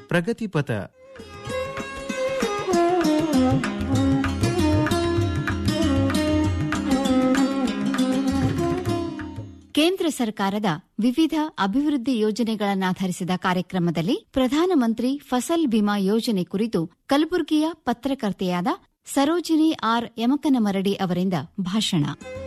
ಪ್ರಗತಿಪಥ ಕೇಂದ್ರ ಸರ್ಕಾರದ ವಿವಿಧ ಅಭಿವೃದ್ಧಿ ಯೋಜನೆಗಳನ್ನಾಧರಿಸಿದ ಕಾರ್ಯಕ್ರಮದಲ್ಲಿ ಪ್ರಧಾನಮಂತ್ರಿ ಫಸಲ್ ಬಿಮಾ ಯೋಜನೆ ಕುರಿತು ಕಲಬುರಗಿಯ ಪತ್ರಕರ್ತೆಯಾದ ಸರೋಜಿನಿ ಆರ್ ಯಮಕನಮರಡಿ ಅವರಿಂದ ಭಾಷಣ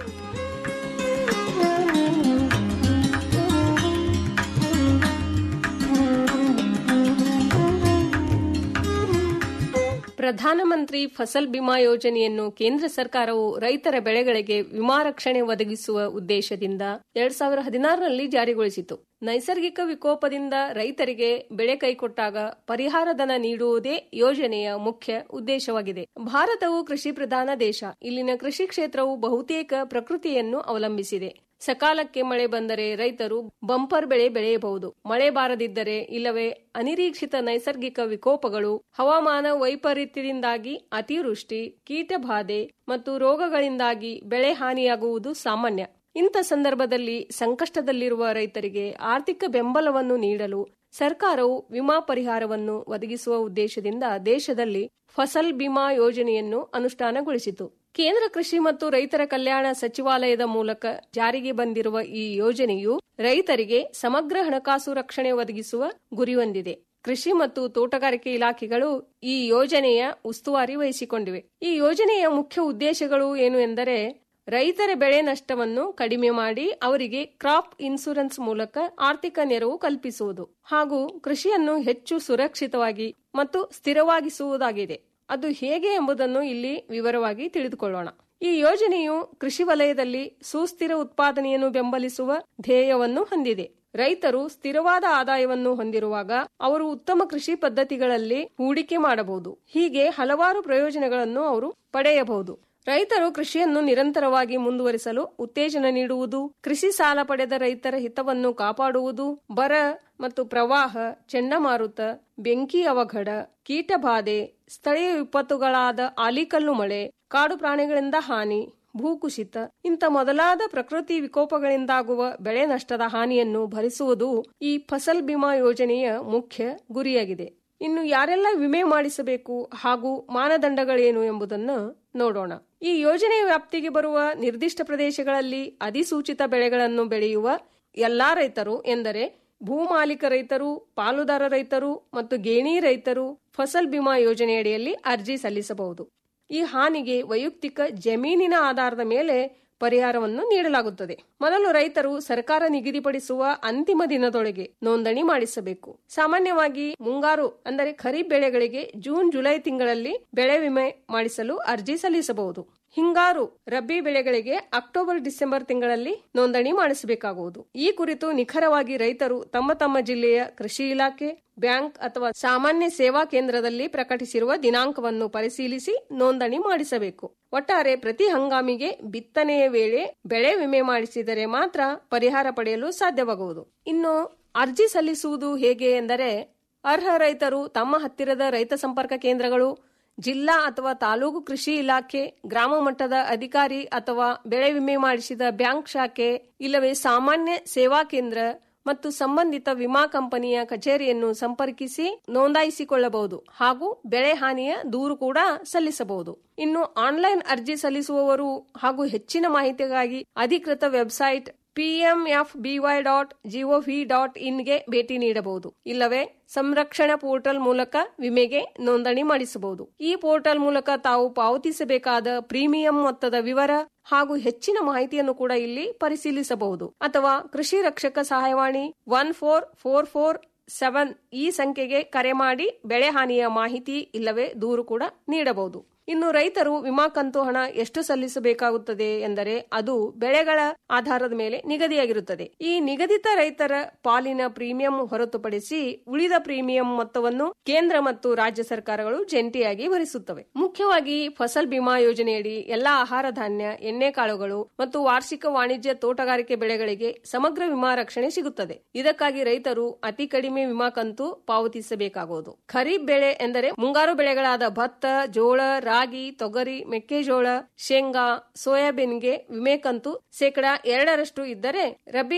ಪ್ರಧಾನಮಂತ್ರಿ ಫಸಲ್ ಬಿಮಾ ಯೋಜನೆಯನ್ನು ಕೇಂದ್ರ ಸರ್ಕಾರವು ರೈತರ ಬೆಳೆಗಳಿಗೆ ವಿಮಾ ರಕ್ಷಣೆ ಒದಗಿಸುವ ಉದ್ದೇಶದಿಂದ ಎರಡ್ ಸಾವಿರ ಹದಿನಾರರಲ್ಲಿ ಜಾರಿಗೊಳಿಸಿತು ನೈಸರ್ಗಿಕ ವಿಕೋಪದಿಂದ ರೈತರಿಗೆ ಬೆಳೆ ಕೈಕೊಟ್ಟಾಗ ಪರಿಹಾರ ಧನ ನೀಡುವುದೇ ಯೋಜನೆಯ ಮುಖ್ಯ ಉದ್ದೇಶವಾಗಿದೆ ಭಾರತವು ಕೃಷಿ ಪ್ರಧಾನ ದೇಶ ಇಲ್ಲಿನ ಕೃಷಿ ಕ್ಷೇತ್ರವು ಬಹುತೇಕ ಪ್ರಕೃತಿಯನ್ನು ಅವಲಂಬಿಸಿದೆ ಸಕಾಲಕ್ಕೆ ಮಳೆ ಬಂದರೆ ರೈತರು ಬಂಪರ್ ಬೆಳೆ ಬೆಳೆಯಬಹುದು ಮಳೆ ಬಾರದಿದ್ದರೆ ಇಲ್ಲವೇ ಅನಿರೀಕ್ಷಿತ ನೈಸರ್ಗಿಕ ವಿಕೋಪಗಳು ಹವಾಮಾನ ವೈಪರೀತ್ಯದಿಂದಾಗಿ ಅತಿವೃಷ್ಟಿ ಕೀಟಬಾಧೆ ಮತ್ತು ರೋಗಗಳಿಂದಾಗಿ ಬೆಳೆ ಹಾನಿಯಾಗುವುದು ಸಾಮಾನ್ಯ ಇಂಥ ಸಂದರ್ಭದಲ್ಲಿ ಸಂಕಷ್ಟದಲ್ಲಿರುವ ರೈತರಿಗೆ ಆರ್ಥಿಕ ಬೆಂಬಲವನ್ನು ನೀಡಲು ಸರ್ಕಾರವು ವಿಮಾ ಪರಿಹಾರವನ್ನು ಒದಗಿಸುವ ಉದ್ದೇಶದಿಂದ ದೇಶದಲ್ಲಿ ಫಸಲ್ ಬಿಮಾ ಯೋಜನೆಯನ್ನು ಅನುಷ್ಠಾನಗೊಳಿಸಿತು ಕೇಂದ್ರ ಕೃಷಿ ಮತ್ತು ರೈತರ ಕಲ್ಯಾಣ ಸಚಿವಾಲಯದ ಮೂಲಕ ಜಾರಿಗೆ ಬಂದಿರುವ ಈ ಯೋಜನೆಯು ರೈತರಿಗೆ ಸಮಗ್ರ ಹಣಕಾಸು ರಕ್ಷಣೆ ಒದಗಿಸುವ ಗುರಿ ಹೊಂದಿದೆ ಕೃಷಿ ಮತ್ತು ತೋಟಗಾರಿಕೆ ಇಲಾಖೆಗಳು ಈ ಯೋಜನೆಯ ಉಸ್ತುವಾರಿ ವಹಿಸಿಕೊಂಡಿವೆ ಈ ಯೋಜನೆಯ ಮುಖ್ಯ ಉದ್ದೇಶಗಳು ಏನು ಎಂದರೆ ರೈತರ ಬೆಳೆ ನಷ್ಟವನ್ನು ಕಡಿಮೆ ಮಾಡಿ ಅವರಿಗೆ ಕ್ರಾಪ್ ಇನ್ಸೂರೆನ್ಸ್ ಮೂಲಕ ಆರ್ಥಿಕ ನೆರವು ಕಲ್ಪಿಸುವುದು ಹಾಗೂ ಕೃಷಿಯನ್ನು ಹೆಚ್ಚು ಸುರಕ್ಷಿತವಾಗಿ ಮತ್ತು ಸ್ಥಿರವಾಗಿಸುವುದಾಗಿದೆ ಅದು ಹೇಗೆ ಎಂಬುದನ್ನು ಇಲ್ಲಿ ವಿವರವಾಗಿ ತಿಳಿದುಕೊಳ್ಳೋಣ ಈ ಯೋಜನೆಯು ಕೃಷಿ ವಲಯದಲ್ಲಿ ಸುಸ್ಥಿರ ಉತ್ಪಾದನೆಯನ್ನು ಬೆಂಬಲಿಸುವ ಧ್ಯೇಯವನ್ನು ಹೊಂದಿದೆ ರೈತರು ಸ್ಥಿರವಾದ ಆದಾಯವನ್ನು ಹೊಂದಿರುವಾಗ ಅವರು ಉತ್ತಮ ಕೃಷಿ ಪದ್ಧತಿಗಳಲ್ಲಿ ಹೂಡಿಕೆ ಮಾಡಬಹುದು ಹೀಗೆ ಹಲವಾರು ಪ್ರಯೋಜನಗಳನ್ನು ಅವರು ಪಡೆಯಬಹುದು ರೈತರು ಕೃಷಿಯನ್ನು ನಿರಂತರವಾಗಿ ಮುಂದುವರಿಸಲು ಉತ್ತೇಜನ ನೀಡುವುದು ಕೃಷಿ ಸಾಲ ಪಡೆದ ರೈತರ ಹಿತವನ್ನು ಕಾಪಾಡುವುದು ಬರ ಮತ್ತು ಪ್ರವಾಹ ಚಂಡಮಾರುತ ಬೆಂಕಿ ಅವಘಡ ಕೀಟಬಾಧೆ ಸ್ಥಳೀಯ ವಿಪತ್ತುಗಳಾದ ಆಲಿಕಲ್ಲು ಮಳೆ ಕಾಡು ಪ್ರಾಣಿಗಳಿಂದ ಹಾನಿ ಭೂಕುಸಿತ ಇಂಥ ಮೊದಲಾದ ಪ್ರಕೃತಿ ವಿಕೋಪಗಳಿಂದಾಗುವ ಬೆಳೆ ನಷ್ಟದ ಹಾನಿಯನ್ನು ಭರಿಸುವುದು ಈ ಫಸಲ್ ಬಿಮಾ ಯೋಜನೆಯ ಮುಖ್ಯ ಗುರಿಯಾಗಿದೆ ಇನ್ನು ಯಾರೆಲ್ಲ ವಿಮೆ ಮಾಡಿಸಬೇಕು ಹಾಗೂ ಮಾನದಂಡಗಳೇನು ಎಂಬುದನ್ನು ನೋಡೋಣ ಈ ಯೋಜನೆಯ ವ್ಯಾಪ್ತಿಗೆ ಬರುವ ನಿರ್ದಿಷ್ಟ ಪ್ರದೇಶಗಳಲ್ಲಿ ಅಧಿಸೂಚಿತ ಬೆಳೆಗಳನ್ನು ಬೆಳೆಯುವ ಎಲ್ಲಾ ರೈತರು ಎಂದರೆ ಭೂಮಾಲೀಕ ರೈತರು ಪಾಲುದಾರ ರೈತರು ಮತ್ತು ಗೇಣಿ ರೈತರು ಫಸಲ್ ಬಿಮಾ ಯೋಜನೆಯಡಿಯಲ್ಲಿ ಅರ್ಜಿ ಸಲ್ಲಿಸಬಹುದು ಈ ಹಾನಿಗೆ ವೈಯಕ್ತಿಕ ಜಮೀನಿನ ಆಧಾರದ ಮೇಲೆ ಪರಿಹಾರವನ್ನು ನೀಡಲಾಗುತ್ತದೆ ಮೊದಲು ರೈತರು ಸರ್ಕಾರ ನಿಗದಿಪಡಿಸುವ ಅಂತಿಮ ದಿನದೊಳಗೆ ನೋಂದಣಿ ಮಾಡಿಸಬೇಕು ಸಾಮಾನ್ಯವಾಗಿ ಮುಂಗಾರು ಅಂದರೆ ಖರೀಫ್ ಬೆಳೆಗಳಿಗೆ ಜೂನ್ ಜುಲೈ ತಿಂಗಳಲ್ಲಿ ಬೆಳೆ ವಿಮೆ ಮಾಡಿಸಲು ಅರ್ಜಿ ಸಲ್ಲಿಸಬಹುದು ಹಿಂಗಾರು ರಬ್ಬಿ ಬೆಳೆಗಳಿಗೆ ಅಕ್ಟೋಬರ್ ಡಿಸೆಂಬರ್ ತಿಂಗಳಲ್ಲಿ ನೋಂದಣಿ ಮಾಡಿಸಬೇಕಾಗುವುದು ಈ ಕುರಿತು ನಿಖರವಾಗಿ ರೈತರು ತಮ್ಮ ತಮ್ಮ ಜಿಲ್ಲೆಯ ಕೃಷಿ ಇಲಾಖೆ ಬ್ಯಾಂಕ್ ಅಥವಾ ಸಾಮಾನ್ಯ ಸೇವಾ ಕೇಂದ್ರದಲ್ಲಿ ಪ್ರಕಟಿಸಿರುವ ದಿನಾಂಕವನ್ನು ಪರಿಶೀಲಿಸಿ ನೋಂದಣಿ ಮಾಡಿಸಬೇಕು ಒಟ್ಟಾರೆ ಪ್ರತಿ ಹಂಗಾಮಿಗೆ ಬಿತ್ತನೆಯ ವೇಳೆ ಬೆಳೆ ವಿಮೆ ಮಾಡಿಸಿದರೆ ಮಾತ್ರ ಪರಿಹಾರ ಪಡೆಯಲು ಸಾಧ್ಯವಾಗುವುದು ಇನ್ನು ಅರ್ಜಿ ಸಲ್ಲಿಸುವುದು ಹೇಗೆ ಎಂದರೆ ಅರ್ಹ ರೈತರು ತಮ್ಮ ಹತ್ತಿರದ ರೈತ ಸಂಪರ್ಕ ಕೇಂದ್ರಗಳು ಜಿಲ್ಲಾ ಅಥವಾ ತಾಲೂಕು ಕೃಷಿ ಇಲಾಖೆ ಗ್ರಾಮ ಮಟ್ಟದ ಅಧಿಕಾರಿ ಅಥವಾ ಬೆಳೆ ವಿಮೆ ಮಾಡಿಸಿದ ಬ್ಯಾಂಕ್ ಶಾಖೆ ಇಲ್ಲವೇ ಸಾಮಾನ್ಯ ಸೇವಾ ಕೇಂದ್ರ ಮತ್ತು ಸಂಬಂಧಿತ ವಿಮಾ ಕಂಪನಿಯ ಕಚೇರಿಯನ್ನು ಸಂಪರ್ಕಿಸಿ ನೋಂದಾಯಿಸಿಕೊಳ್ಳಬಹುದು ಹಾಗೂ ಬೆಳೆ ಹಾನಿಯ ದೂರು ಕೂಡ ಸಲ್ಲಿಸಬಹುದು ಇನ್ನು ಆನ್ಲೈನ್ ಅರ್ಜಿ ಸಲ್ಲಿಸುವವರು ಹಾಗೂ ಹೆಚ್ಚಿನ ಮಾಹಿತಿಗಾಗಿ ಅಧಿಕೃತ website PMFBY dot GOV dot ಇನ್ಗೆ ಭೇಟಿ ನೀಡಬಹುದು ಇಲ್ಲವೇ ಸಂರಕ್ಷಣಾ ಪೋರ್ಟಲ್ ಮೂಲಕ ವಿಮೆಗೆ ನೋಂದಣಿ ಮಾಡಿಸಬಹುದು ಈ ಪೋರ್ಟಲ್ ಮೂಲಕ ತಾವು ಪಾವತಿಸಬೇಕಾದ ಪ್ರೀಮಿಯಂ ಮೊತ್ತದ ವಿವರ ಹಾಗೂ ಹೆಚ್ಚಿನ ಮಾಹಿತಿಯನ್ನು ಕೂಡ ಇಲ್ಲಿ ಪರಿಶೀಲಿಸಬಹುದು ಅಥವಾ ಕೃಷಿ ರಕ್ಷಕ ಸಹಾಯವಾಣಿ one four four four seven ಈ ಸಂಖ್ಯೆಗೆ ಕರೆ ಮಾಡಿ ಬೆಳೆ ಹಾನಿಯ ಮಾಹಿತಿ ಇಲ್ಲವೇ ದೂರು ಕೂಡ ನೀಡಬಹುದು ಇನ್ನು ರೈತರು ವಿಮಾ ಕಂತು ಹಣ ಎಷ್ಟು ಸಲ್ಲಿಸಬೇಕಾಗುತ್ತದೆ ಎಂದರೆ ಅದು ಬೆಳೆಗಳ ಆಧಾರದ ಮೇಲೆ ನಿಗದಿಯಾಗಿರುತ್ತದೆ ಈ ನಿಗದಿತ ರೈತರ ಪಾಲಿನ ಪ್ರೀಮಿಯಂ ಹೊರತುಪಡಿಸಿ ಉಳಿದ ಪ್ರೀಮಿಯಂ ಮೊತ್ತವನ್ನು ಕೇಂದ್ರ ಮತ್ತು ರಾಜ್ಯ ಸರ್ಕಾರಗಳು ಜಂಟಿಯಾಗಿ ಭರಿಸುತ್ತವೆ ಮುಖ್ಯವಾಗಿ ಫಸಲ್ ಬಿಮಾ ಯೋಜನೆಯಡಿ ಎಲ್ಲಾ ಆಹಾರ ಧಾನ್ಯ ಎಣ್ಣೆಕಾಳುಗಳು ಮತ್ತು ವಾರ್ಷಿಕ ವಾಣಿಜ್ಯ ತೋಟಗಾರಿಕೆ ಬೆಳೆಗಳಿಗೆ ಸಮಗ್ರ ವಿಮಾ ರಕ್ಷಣೆ ಸಿಗುತ್ತದೆ ಇದಕ್ಕಾಗಿ ರೈತರು ಅತಿ ಕಡಿಮೆ ವಿಮಾ ಕಂತು ಪಾವತಿಸಬೇಕಾಗುವುದು ಖರೀಫ್ ಬೆಳೆ ಎಂದರೆ ಮುಂಗಾರು ಬೆಳೆಗಳಾದ ಭತ್ತ ಜೋಳ ರಾಗಿ ತೊಗರಿ ಮೆಕ್ಕೆಜೋಳ ಶೇಂಗಾ ಸೋಯಾಬೀನ್ಗೆ ವಿಮೆ ಕಂತು ಶೇಕಡಾ ಎರಡರಷ್ಟು ಇದ್ದರೆ ರಬಿ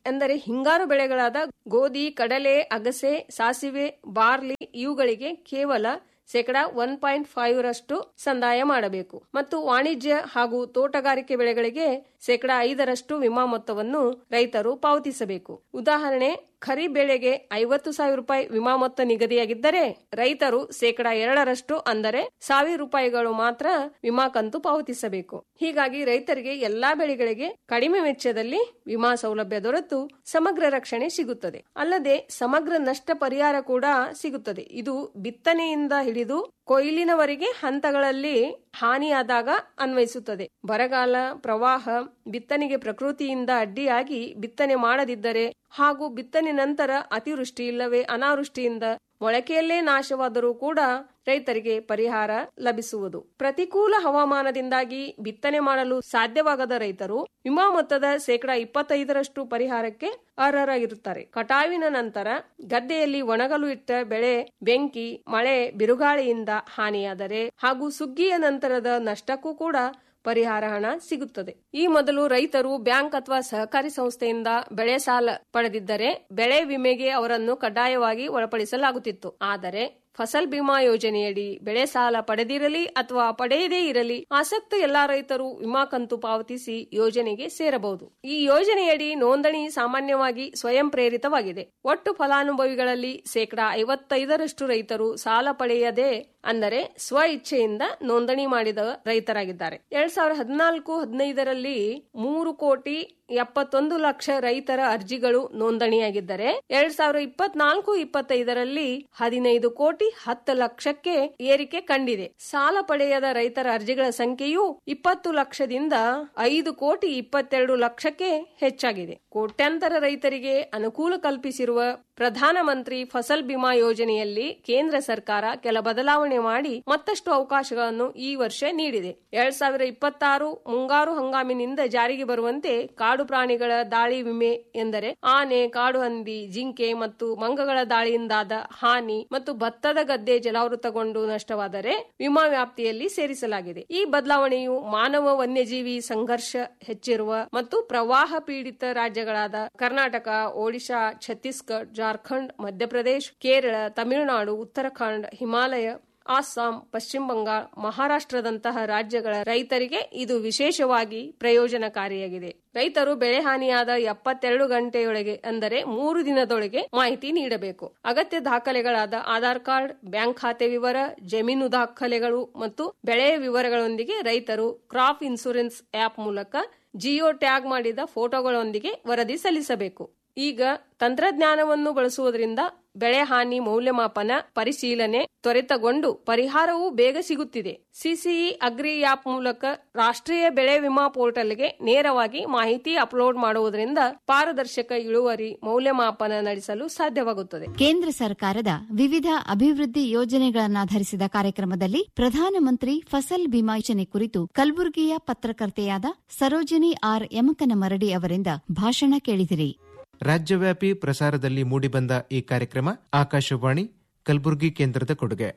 ಎಂದರೆ ಹಿಂಗಾರು ಬೆಳೆಗಳಾದ ಗೋಧಿ ಕಡಲೆ ಅಗಸೆ ಸಾಸಿವೆ ಬಾರ್ಲಿ ಇವುಗಳಿಗೆ ಕೇವಲ ಶೇಕಡಾ ಒನ್ ಪಾಯಿಂಟ್ ಫೈವ್ ರಷ್ಟು ಸಂದಾಯ ಮಾಡಬೇಕು ಮತ್ತು ವಾಣಿಜ್ಯ ಹಾಗೂ ತೋಟಗಾರಿಕೆ ಬೆಳೆಗಳಿಗೆ ಶೇಕಡಾ ಐದರಷ್ಟು ವಿಮಾ ಮೊತ್ತವನ್ನು ರೈತರು ಪಾವತಿಸಬೇಕು ಉದಾಹರಣೆ ಖರೀ ಬೆಳೆಗೆ ಐವತ್ತು ಸಾವಿರ ರೂಪಾಯಿ ವಿಮಾ ಮೊತ್ತ ನಿಗದಿಯಾಗಿದ್ದರೆ ರೈತರು ಶೇಕಡಾ ಎರಡರಷ್ಟು ಅಂದರೆ ಸಾವಿರ ರೂಪಾಯಿಗಳು ಮಾತ್ರ ವಿಮಾ ಕಂತು ಪಾವತಿಸಬೇಕು ಹೀಗಾಗಿ ರೈತರಿಗೆ ಎಲ್ಲಾ ಬೆಳೆಗಳಿಗೆ ಕಡಿಮೆ ವೆಚ್ಚದಲ್ಲಿ ವಿಮಾ ಸೌಲಭ್ಯ ದೊರೆತು ಸಮಗ್ರ ರಕ್ಷಣೆ ಸಿಗುತ್ತದೆ ಅಲ್ಲದೆ ಸಮಗ್ರ ನಷ್ಟ ಪರಿಹಾರ ಕೂಡ ಸಿಗುತ್ತದೆ ಇದು ಬಿತ್ತನೆಯಿಂದ ಹಿಡಿದು ಕೊಯ್ಲಿನವರೆಗೆ ಹಂತಗಳಲ್ಲಿ ಹಾನಿಯಾದಾಗ ಅನ್ವಯಿಸುತ್ತದೆ ಬರಗಾಲ ಪ್ರವಾಹ ಬಿತ್ತನೆಗೆ ಪ್ರಕೃತಿಯಿಂದ ಅಡ್ಡಿಯಾಗಿ ಬಿತ್ತನೆ ಮಾಡದಿದ್ದರೆ ಹಾಗೂ ಬಿತ್ತನೆ ನಂತರ ಅತಿವೃಷ್ಟಿ ಇಲ್ಲವೇ ಅನಾವೃಷ್ಟಿಯಿಂದ ಮೊಳಕೆಯಲ್ಲೇ ನಾಶವಾದರೂ ಕೂಡ ರೈತರಿಗೆ ಪರಿಹಾರ ಲಭಿಸುವುದು ಪ್ರತಿಕೂಲ ಹವಾಮಾನದಿಂದಾಗಿ ಬಿತ್ತನೆ ಮಾಡಲು ಸಾಧ್ಯವಾಗದ ರೈತರು ವಿಮಾ ಮೊತ್ತದ ಶೇಕಡಾ ಇಪ್ಪತ್ತೈದರಷ್ಟು ಪರಿಹಾರಕ್ಕೆ ಅರ್ಹರಾಗಿರುತ್ತಾರೆ ಕಟಾವಿನ ನಂತರ ಗದ್ದೆಯಲ್ಲಿ ಒಣಗಲು ಇಟ್ಟ ಬೆಳೆ ಬೆಂಕಿ ಮಳೆ ಬಿರುಗಾಳಿಯಿಂದ ಹಾನಿಯಾದರೆ ಹಾಗೂ ಸುಗ್ಗಿಯ ನಂತರದ ನಷ್ಟಕ್ಕೂ ಕೂಡ ಪರಿಹಾರ ಹಣ ಸಿಗುತ್ತದೆ ಈ ಮೊದಲು ರೈತರು ಬ್ಯಾಂಕ್ ಅಥವಾ ಸಹಕಾರಿ ಸಂಸ್ಥೆಯಿಂದ ಬೆಳೆ ಸಾಲ ಪಡೆದಿದ್ದರೆ ಬೆಳೆ ವಿಮೆಗೆ ಅವರನ್ನು ಕಡ್ಡಾಯವಾಗಿ ಒಳಪಡಿಸಲಾಗುತ್ತಿತ್ತು ಆದರೆ ಫಸಲ್ ಬಿಮಾ ಯೋಜನೆಯಡಿ ಬೆಳೆ ಸಾಲ ಪಡೆದಿರಲಿ ಅಥವಾ ಪಡೆಯದೇ ಇರಲಿ ಆಸಕ್ತ ಎಲ್ಲಾ ರೈತರು ವಿಮಾ ಕಂತು ಪಾವತಿಸಿ ಯೋಜನೆಗೆ ಸೇರಬಹುದು ಈ ಯೋಜನೆಯಡಿ ನೋಂದಣಿ ಸಾಮಾನ್ಯವಾಗಿ ಸ್ವಯಂ ಪ್ರೇರಿತವಾಗಿದೆ ಒಟ್ಟು ಫಲಾನುಭವಿಗಳಲ್ಲಿ ಶೇಕಡಾ ಐವತ್ತೈದರಷ್ಟು ರೈತರು ಸಾಲ ಪಡೆಯದೆ ಅಂದರೆ ಸ್ವ ಇಚ್ಛೆಯಿಂದ ನೋಂದಣಿ ಮಾಡಿದ ರೈತರಾಗಿದ್ದಾರೆ ಎರಡ್ ಸಾವಿರದ ಹದಿನಾಲ್ಕು ಹದಿನೈದರಲ್ಲಿ ಮೂರು ಕೋಟಿ ಎಪ್ಪತ್ತೊಂದು ಲಕ್ಷ ರೈತರ ಅರ್ಜಿಗಳು ನೋಂದಣಿಯಾಗಿದ್ದರೆ ಎರಡ್ ಸಾವಿರದ ಇಪ್ಪತ್ನಾಲ್ಕು ಇಪ್ಪತ್ತೈದರಲ್ಲಿ ಹದಿನೈದು ಕೋಟಿ ಹತ್ತು ಲಕ್ಷಕ್ಕೆ ಏರಿಕೆ ಕಂಡಿದೆ ಸಾಲ ಪಡೆಯದ ರೈತರ ಅರ್ಜಿಗಳ ಸಂಖ್ಯೆಯು ಇಪ್ಪತ್ತು ಲಕ್ಷದಿಂದ ಐದು ಕೋಟಿ ಇಪ್ಪತ್ತೆರಡು ಲಕ್ಷಕ್ಕೆ ಹೆಚ್ಚಾಗಿದೆ ಕೋಟ್ಯಾಂತರ ರೈತರಿಗೆ ಅನುಕೂಲ ಕಲ್ಪಿಸಿರುವ ಪ್ರಧಾನಮಂತ್ರಿ ಫಸಲ್ ಬಿಮಾ ಯೋಜನೆಯಲ್ಲಿ ಕೇಂದ್ರ ಸರ್ಕಾರ ಕೆಲ ಬದಲಾವಣೆ ಮಾಡಿ ಮತ್ತಷ್ಟು ಅವಕಾಶಗಳನ್ನು ಈ ವರ್ಷ ನೀಡಿದೆ ಎರಡ್ ಸಾವಿರ ಇಪ್ಪತ್ತಾರು ಮುಂಗಾರು ಹಂಗಾಮಿನಿಂದ ಜಾರಿಗೆ ಬರುವಂತೆ ಕಾಡು ಪ್ರಾಣಿಗಳ ದಾಳಿ ವಿಮೆ ಎಂದರೆ ಆನೆ ಕಾಡು ಹಂದಿ ಜಿಂಕೆ ಮತ್ತು ಮಂಗಗಳ ದಾಳಿಯಿಂದಾದ ಹಾನಿ ಮತ್ತು ಭತ್ತದ ಗದ್ದೆ ಜಲಾವೃತಗೊಂಡು ನಷ್ಟವಾದರೆ ವಿಮಾ ವ್ಯಾಪ್ತಿಯಲ್ಲಿ ಸೇರಿಸಲಾಗಿದೆ ಈ ಬದಲಾವಣೆಯು ಮಾನವ ವನ್ಯಜೀವಿ ಸಂಘರ್ಷ ಹೆಚ್ಚಿರುವ ಮತ್ತು ಪ್ರವಾಹ ಪೀಡಿತ ರಾಜ್ಯಗಳಾದ ಕರ್ನಾಟಕ ಒಡಿಶಾ ಛತ್ತೀಸ್ಗಢ ಜಾರ್ಖಂಡ್ ಮಧ್ಯಪ್ರದೇಶ ಕೇರಳ ತಮಿಳುನಾಡು ಉತ್ತರಾಖಂಡ್ ಹಿಮಾಲಯ ಅಸ್ಸಾಂ ಪಶ್ಚಿಮ ಬಂಗಾಳ ಮಹಾರಾಷ್ಟ್ರದಂತಹ ರಾಜ್ಯಗಳ ರೈತರಿಗೆ ಇದು ವಿಶೇಷವಾಗಿ ಪ್ರಯೋಜನಕಾರಿಯಾಗಿದೆ ರೈತರು ಬೆಳೆ ಹಾನಿಯಾದ ಎಪ್ಪತ್ತೆರಡು ಗಂಟೆಯೊಳಗೆ ಅಂದರೆ ಮೂರು ದಿನದೊಳಗೆ ಮಾಹಿತಿ ನೀಡಬೇಕು ಅಗತ್ಯ ದಾಖಲೆಗಳಾದ ಆಧಾರ್ ಕಾರ್ಡ್ ಬ್ಯಾಂಕ್ ಖಾತೆ ವಿವರ ಜಮೀನು ದಾಖಲೆಗಳು ಮತ್ತು ಬೆಳೆಯ ವಿವರಗಳೊಂದಿಗೆ ರೈತರು ಕ್ರಾಪ್ ಇನ್ಸೂರೆನ್ಸ್ ಆಪ್ ಮೂಲಕ ಜಿಯೋ ಟ್ಯಾಗ್ ಮಾಡಿದ ಫೋಟೋಗಳೊಂದಿಗೆ ವರದಿ ಸಲ್ಲಿಸಬೇಕು ಈಗ ತಂತ್ರಜ್ಞಾನವನ್ನು ಬಳಸುವುದರಿಂದ ಬೆಳೆ ಹಾನಿ ಮೌಲ್ಯಮಾಪನ ಪರಿಶೀಲನೆ ತ್ವರಿತಗೊಂಡು ಪರಿಹಾರವೂ ಬೇಗ ಸಿಗುತ್ತಿದೆ ಸಿಸಿಇ ಅಗ್ರಿ ಆಪ್ ಮೂಲಕ ರಾಷ್ಟ್ರೀಯ ಬೆಳೆ ವಿಮಾ ಪೋರ್ಟಲ್ಗೆ ನೇರವಾಗಿ ಮಾಹಿತಿ ಅಪ್ಲೋಡ್ ಮಾಡುವುದರಿಂದ ಪಾರದರ್ಶಕ ಇಳುವರಿ ಮೌಲ್ಯಮಾಪನ ನಡೆಸಲು ಸಾಧ್ಯವಾಗುತ್ತದೆ ಕೇಂದ್ರ ಸರ್ಕಾರದ ವಿವಿಧ ಅಭಿವೃದ್ಧಿ ಯೋಜನೆಗಳನ್ನಾಧರಿಸಿದ ಕಾರ್ಯಕ್ರಮದಲ್ಲಿ ಪ್ರಧಾನಮಂತ್ರಿ ಫಸಲ್ ಬಿಮಾ ಯೋಜನೆ ಕುರಿತು ಕಲಬುರಗಿಯ ಪತ್ರಕರ್ತೆಯಾದ ಸರೋಜಿನಿ ಆರ್ ಯಮಕನಮರಡಿ ಅವರಿಂದ ಭಾಷಣ ಕೇಳಿದಿರಿ ರಾಜ್ಯವ್ಯಾಪಿ ಪ್ರಸಾರದಲ್ಲಿ ಮೂಡಿಬಂದ ಈ ಕಾರ್ಯಕ್ರಮ ಆಕಾಶವಾಣಿ ಕಲಬುರಗಿ ಕೇಂದ್ರದ ಕೊಡುಗೆ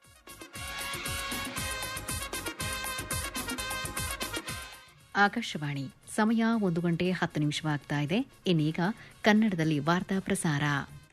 ಆಕಾಶವಾಣಿ ಸಮಯ ಒಂದು ಗಂಟೆ ಹತ್ತು ನಿಮಿಷವಾಗ್ತಾ ಇದೆ ಇನ್ನೀಗ ಕನ್ನಡದಲ್ಲಿ ವಾರ್ತಾ ಪ್ರಸಾರ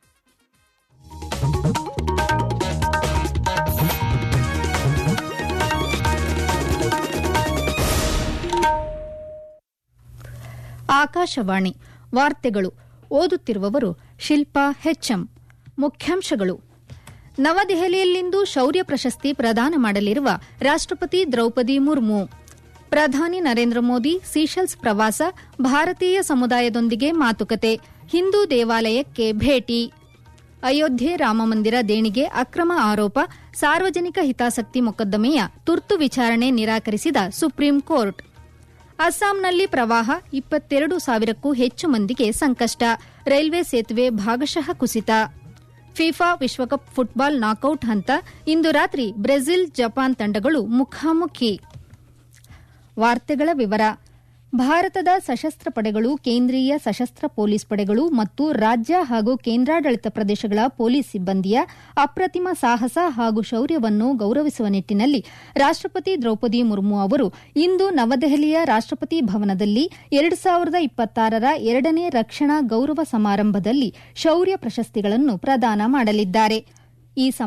ಆಕಾಶವಾಣಿ ವಾರ್ತೆಗಳು ಓದುತ್ತಿರುವವರು ಶಿಲ್ಪಾ ಹೆಚ್ಎಂ ಮುಖ್ಯಾಂಶಗಳು ನವದೆಹಲಿಯಲ್ಲಿಂದು ಶೌರ್ಯ ಪ್ರಶಸ್ತಿ ಪ್ರದಾನ ಮಾಡಲಿರುವ ರಾಷ್ಟ್ರಪತಿ ದ್ರೌಪದಿ ಮುರ್ಮು ಪ್ರಧಾನಿ ನರೇಂದ್ರ ಮೋದಿ ಸೀಶೆಲ್ಸ್ ಪ್ರವಾಸ ಭಾರತೀಯ ಸಮುದಾಯದೊಂದಿಗೆ ಮಾತುಕತೆ ಹಿಂದೂ ದೇವಾಲಯಕ್ಕೆ ಭೇಟಿ ಅಯೋಧ್ಯೆ ರಾಮಮಂದಿರ ದೇಣಿಗೆ ಅಕ್ರಮ ಆರೋಪ ಸಾರ್ವಜನಿಕ ಹಿತಾಸಕ್ತಿ ಮೊಕದ್ದಮೆಯ ತುರ್ತು ವಿಚಾರಣೆ ನಿರಾಕರಿಸಿದ ಸುಪ್ರೀಂ ಕೋರ್ಟ್ ಅಸ್ಸಾಂನಲ್ಲಿ ಪ್ರವಾಹ ಇಪ್ಪತ್ತೆರಡು ಸಾವಿರಕ್ಕೂ ಹೆಚ್ಚು ಮಂದಿಗೆ ಸಂಕಷ್ಟ ರೈಲ್ವೆ ಸೇತುವೆ ಭಾಗಶಃ ಕುಸಿತ ಫಿಫಾ ವಿಶ್ವಕಪ್ ಫುಟ್ಬಾಲ್ ನಾಕೌಟ್ ಹಂತ ಇಂದು ರಾತ್ರಿ ಬ್ರೆಜಿಲ್ ಜಪಾನ್ ತಂಡಗಳು ಮುಖಾಮುಖಿ ವಾರ್ತೆಗಳ ವಿವರ ಭಾರತದ ಸಶಸ್ತ್ರ ಪಡೆಗಳು ಕೇಂದ್ರೀಯ ಸಶಸ್ತ್ರ ಪೊಲೀಸ್ ಪಡೆಗಳು ಮತ್ತು ರಾಜ್ಯ ಹಾಗೂ ಕೇಂದ್ರಾಡಳಿತ ಪ್ರದೇಶಗಳ ಪೊಲೀಸ್ ಸಿಬ್ಬಂದಿಯ ಅಪ್ರತಿಮ ಸಾಹಸ ಹಾಗೂ ಶೌರ್ಯವನ್ನು ಗೌರವಿಸುವ ನಿಟ್ಟಿನಲ್ಲಿ ರಾಷ್ಟಪತಿ ದ್ರೌಪದಿ ಮುರ್ಮು ಅವರು ಇಂದು ನವದೆಹಲಿಯ ರಾಷ್ಟಪತಿ ಭವನದಲ್ಲಿ ಎರಡು ಸಾವಿರದ ಇಪ್ಪತ್ತಾರರ ಎರಡನೇ ರಕ್ಷಣಾ ಗೌರವ ಸಮಾರಂಭದಲ್ಲಿ ಶೌರ್ಯ ಪ್ರಶಸ್ತಿಗಳನ್ನು ಪ್ರದಾನ ಮಾಡಲಿದ್ದಾರೆ ಈ